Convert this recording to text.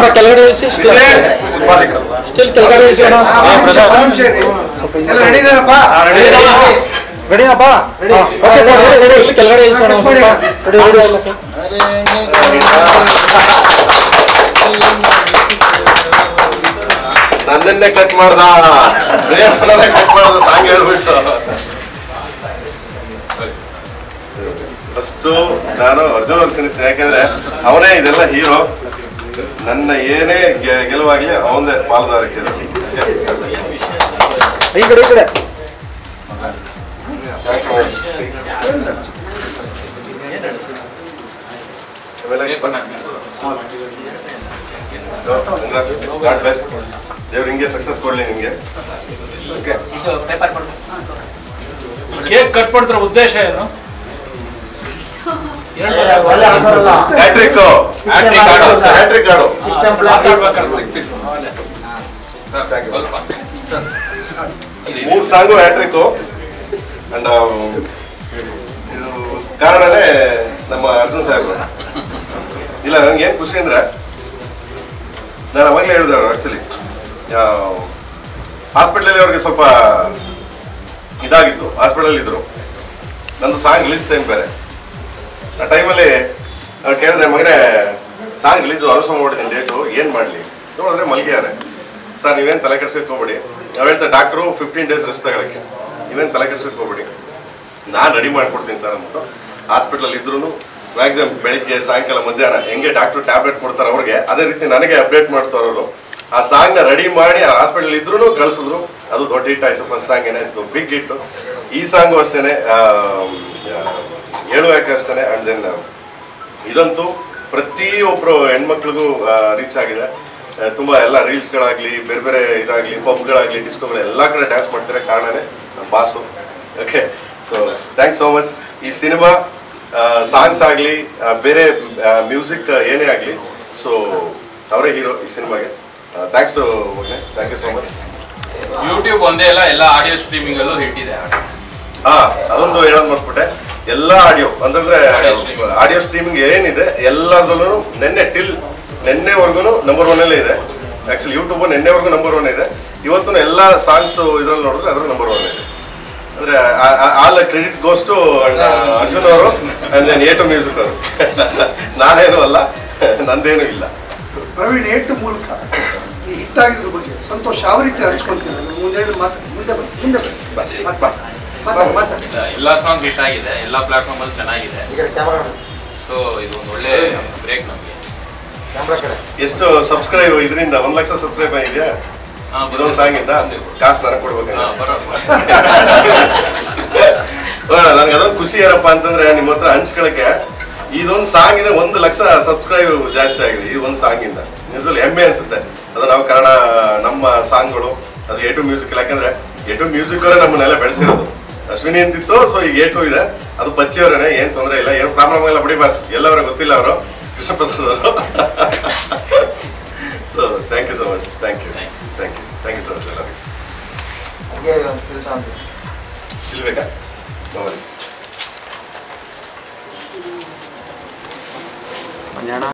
Camera ಕೆಳಗಡೆ ಇಳಿಸಿ still still ಕೆಳಗಡೆ ಇಳಿಸಿ ಅಣ್ಣ. ಎಲ್ಲ ರೆಡಿ ಇದಾರಪ್ಪ ರೆಡಿನಪ್ಪ ಓಕೆ ಸರ್ ರೆಡಿ ರೆಡಿ ಇಲ್ಲಿ ಕೆಳಗಡೆ ಇಳಿಸಿ ಅಣ್ಣ ಒಂದ್ ಸ್ವಲ್ಪ. ರೆಡಿ ರೆಡಿ ಎಲ್ಲ ಸರ್. ನನ್ನನ್ನೇ ಕಟ್ ಮಾಡ್ದ ರೇವಣ್ಣನೇ ಕಟ್ ಮಾಡ್ದ ಸಾಂಗ್ ಹೇಳ್ಬಿಟ್ಟು ಫಸ್ಟು ನಾನು ಅರ್ಜುನ್ ಅವ್ರ ಕನಿಸ್ತೀನಿ ಯಾಕೆಂದ್ರೆ ಅವನೇ ಇದೆಲ್ಲ ಹೀರೋ ನನ್ನ ಏನೇ ಗೆ- ಗೆಲುವಾಗ್ಲಿ ಅವನದೇ ಪಾಲ್ದಾರಿಕೆ ಇದರಲ್ಲಿ. ಈ ಕಡೆ ಈ ಕಡೆ God bless. ದೇವ್ರು ಹಿಂಗೆ ಸಕ್ಸಸ್ ಕೊಡ್ಲಿ ನಿಂಗೆ ಓಕೆ ಕೇಕ್ ಕಟ್ ಮಾಡ್ತಿರೋ ಉದ್ದೇಶ ಏನು ಹ್ಯಾಟ್ರಿಕ್ Hat-trick ಆಡು. ಹ್ಯಾಟ್ರಿಕ್ ಆಡು ಮೂರು ಸಾಂಗು ಹ್ಯಾಟ್ರಿಕ್ ಅಂಡ್ ಇದು ಕಾರಣನೇ ನಮ್ಮ ಅರ್ಜುನ್ ಸಾಹೇಬ್ ಇಲ್ಲ ನನಗೆ ಏನು ಖುಷಿ ಅಂದ್ರೆ ನಾನು ಅವಾಗಲೇ ಹೇಳಿದೆ ಆ್ಯಕ್ಚುಲಿ ಹಾಸ್ಪಿಟ್ಲಲ್ಲಿ ಅವ್ರಿಗೆ ಸ್ವಲ್ಪ ಇದಾಗಿತ್ತು ಹಾಸ್ಪಿಟಲ್ ಇದ್ರು ನಂದು ಸಾಂಗ್ ರಿಲೀಸ್ ಟೈಮ್ ಬೇರೆ ಆ ಟೈಮಲ್ಲಿ ಅವ್ರು ಕೇಳಿದೆ ಮಗನೇ ಸಾಂಗ್ ರಿಲೀಸು ಅನುಸಮ ಮಾಡಿದ್ದೀನಿ ಡೇಟು ಏನು ಮಾಡಲಿ ನೋಡಿದ್ರೆ ಮಲ್ಗಿಯಾರೆ ಸರ್ ನೀವೇನು ತಲೆ ಕೆಡ್ಸಕ್ಕೆ ಹೋಗ್ಬೇಡಿ ನಾವು ಹೇಳ್ತಾರೆ ಡಾಕ್ಟ್ರು ಫಿಫ್ಟೀನ್ ಡೇಸ್ ರೆಸ್ಟ್ ತಗೊಳಕ್ಕೆ ನೀವೇನು ತಲೆ ಕೆಡ್ಸಕ್ಕೆ ಹೋಗ್ಬೇಡಿ ನಾನು ರೆಡಿ ಮಾಡ್ಕೊಡ್ತೀನಿ ಸರ್ ಅಂದ್ಬಿಟ್ಟು ಹಾಸ್ಪಿಟ್ಲಲ್ಲಿ ಇದ್ರು ಮ್ಯಾಕ್ಸಿಮಮ್ ಬೆಳಿಗ್ಗೆ ಸಾಯಂಕಾಲ ಮಧ್ಯಾಹ್ನ ಹೆಂಗೆ ಡಾಕ್ಟ್ರು ಟ್ಯಾಬ್ಲೆಟ್ ಕೊಡ್ತಾರೆ ಅವ್ರಿಗೆ ಅದೇ ರೀತಿ ನನಗೆ ಅಪ್ಡೇಟ್ ಮಾಡ್ತಾರೆ ಅವರು ಆ ಸಾಂಗ್ನ ರೆಡಿ ಮಾಡಿ ಆ ಹಾಸ್ಪಿಟಲ್ ಇದ್ರೂ ಕಳಿಸಿದ್ರು ಅದು ದೊಡ್ಡ ಹಿಟ್ ಆಯಿತು ಫಸ್ಟ್ ಸಾಂಗ್ ಏನಾಯ್ತು ಬಿಗ್ ಹಿಟ್ಟು ಈ ಸಾಂಗು ಅಷ್ಟೇ ಹೇಳು ಯಾಕೆ ಅಷ್ಟೇ ಆ್ಯಂಡ್ ದೆನ್ ಇದಂತೂ ಪ್ರತಿಯೊಬ್ಬರು ಹೆಣ್ಮಕ್ಳಿಗೂ ರೀಚ್ ಆಗಿದೆ ಆ, ತುಂಬಾ ಎಲ್ಲ ರೀಲ್ಸ್ಗಳಾಗಲಿ ಬೇರೆ ಬೇರೆ ಇದಾಗಲಿ ಪಬ್ಗಳಾಗಲಿ ಡಿಸ್ಕೋಗಳು ಎಲ್ಲ ಕಡೆ ಡ್ಯಾನ್ಸ್ ಮಾಡ್ತಾರೆ ಕಾರಣನೇ ನಮ್ಮ boss okay so thanks so much ಈ ಸಿನಿಮಾ ಸಾಂಗ್ಸ್ ಆಗಲಿ ಬೇರೆ ಮ್ಯೂಸಿಕ್ ಏನೇ ಆಗಲಿ ಸೊ ಅವರೇ ಹೀರೋ ಈ ಸಿನಿಮಾಗೆ ಥ್ಯಾಂಕ್ಸ್ ಟು ಮಗನೆ thank you so much YouTube ಒಂದೇ ಅಲ್ಲ ಎಲ್ಲ ಆಡಿಯೋ ಸ್ಟ್ರೀಮಿಂಗ್ ಅಲ್ಲೂ ಹಿಟ್ ಇದೆ ಹಾ ಅದೊಂದು ಹೇಳೋದು ಮರ್ತ್ಬಿಟ್ಟೆ ಎಲ್ಲ ಆಡಿಯೋ ಅಂತಂದ್ರೆ Audio streaming. ಆಡಿಯೋ ಸ್ಟ್ರೀಮಿಂಗ್ ಏನಿದೆ ಎಲ್ಲದರಲ್ಲೂ ನಿನ್ನೆ ಟಿಲ್ ನಿನ್ನೆವರೆಗೂ ನಂಬರ್ ಒನ್ ಅಲ್ಲೇ ಇದೆ ಆಕ್ಚುಲಿ ಯೂಟ್ಯೂಬ್ ನಿನ್ನೆವರೆಗೂ ನಂಬರ್ ಒನ್ ಇದೆ ಇವತ್ತು ಎಲ್ಲ ಸಾಂಗ್ಸ್ ಇದ್ರಲ್ಲಿ ನೋಡಿದ್ರೆ ಅದ್ರ ನಂಬರ್ ಒನ್ ಇದೆ ಅಂದ್ರೆ all credit goes to Arjun ಅವರು and then A two music ಅವರು ನಾನೇನು ಅಲ್ಲ ನಂದೇನು ಇಲ್ಲ ಪ್ರವೀಣ್ ಏಟು ಮೂಲಕ ಈ ಹಿಟ್ಟಾಗಿದ್ರ ಬಗ್ಗೆ ಸಂತೋಷ ಯಾವ ರೀತಿ ಹಂಚ್ಕೊಂತೀನಿ ಮುಂದೆ ಮಾತು ಮುಂದೆ ಬನ್ನಿ ಮುಂದೆ ಬನ್ನಿ ಮಾತಾಡಿ ಮಾತಾಡಿ ಮಾತಾಡಿ ಇಲ್ಲ ಎಲ್ಲ ಸಾಂಗ್ ಹಿಟ್ ಆಗಿದೆ ಎಲ್ಲ ಪ್ಲಾಟ್ಫಾರ್ಮ್ ಅಲ್ಲಿ ಚೆನ್ನಾಗಿದೆ ಈ ಕಡೆ ಕ್ಯಾಮ್ರಾ ಸೊ ಇದು ಒಂದು ಒಳ್ಳೆ ಬ್ರೇಕ್ ನಮಗೆ ಕ್ಯಾಮ್ರಾ ಕಡೆ ಎಷ್ಟು ಸಬ್ಸ್ಕ್ರೈಬ್ ಇದರಿಂದ ಒಂದ್ ಲಕ್ಷ ಸಬ್ಸ್ಕ್ರೈಬ್ ಆಗಿದೆಯಾ ಹಾ, ಇದೊಂದು ಸಾಂಗ್ ಇಂದ ಕಾಸು ನನಗೆ ಕೊಡ್ಬೇಕು ಹಾ, ಬರೋ ನನಗೆ ಅದೊಂದು ಖುಷಿ ಏನಪ್ಪ ಅಂತಂದ್ರೆ ನಿಮ್ಮ ಹತ್ರ ಹಂಚ್ಕೊಳಕ್ಕೆ ಇದೊಂದು ಸಾಂಗ್ ಇದೆ ಒಂದು ಲಕ್ಷ ಸಬ್ಸ್ಕ್ರೈಬ್ ಜಾಸ್ತಿ ಆಗಿದೆ ಈ ಒಂದು ಸಾಂಗ್ ಇಂದ ನಿಜದಲ್ಲಿ ಹೆಮ್ಮೆ ಅನ್ಸುತ್ತೆ ಅದು ನಾವು ಕನ್ನಡ ನಮ್ಮ ಸಾಂಗ್ಗಳು ಅದು ಎ ಟು ಮ್ಯೂಸಿಕ್ ಯಾಕಂದ್ರೆ ಎ ಟು ಮ್ಯೂಸಿಕ್ ಅವರೇ ನಮ್ಮನ್ನೆಲ್ಲ ಬೆಳೆಸಿರೋದು ಅಶ್ವಿನಿ ಅಂತಿತ್ತು ಸೊ ಈಗ ಎ ಟು ಇದೆ ಅದು ಪಚ್ಚಿಯವರೇನೆ ಏನ್ ತೊಂದರೆ ಇಲ್ಲ ಏನು ಪ್ರಾಬ್ಲಮ್ ಇಲ್ಲ ಬಿಡಿ ಬಾಸ್ ಎಲ್ಲವರ ಗೊತ್ತಿಲ್ಲ ಅವರು ಕೃಷ್ಣ ಪ್ರಸಾದ್ ಅವರು so thank you so much thank you thank you thank you so much ಎಲ್ಲರಿಗೂ ಹಂಗೆ ಒಂದು ಸ್ಥಿರ ಶಾಂತಿ ಇಲ್ಬೇಕಾ ನೋಡಿ ಮಂಜಾಣ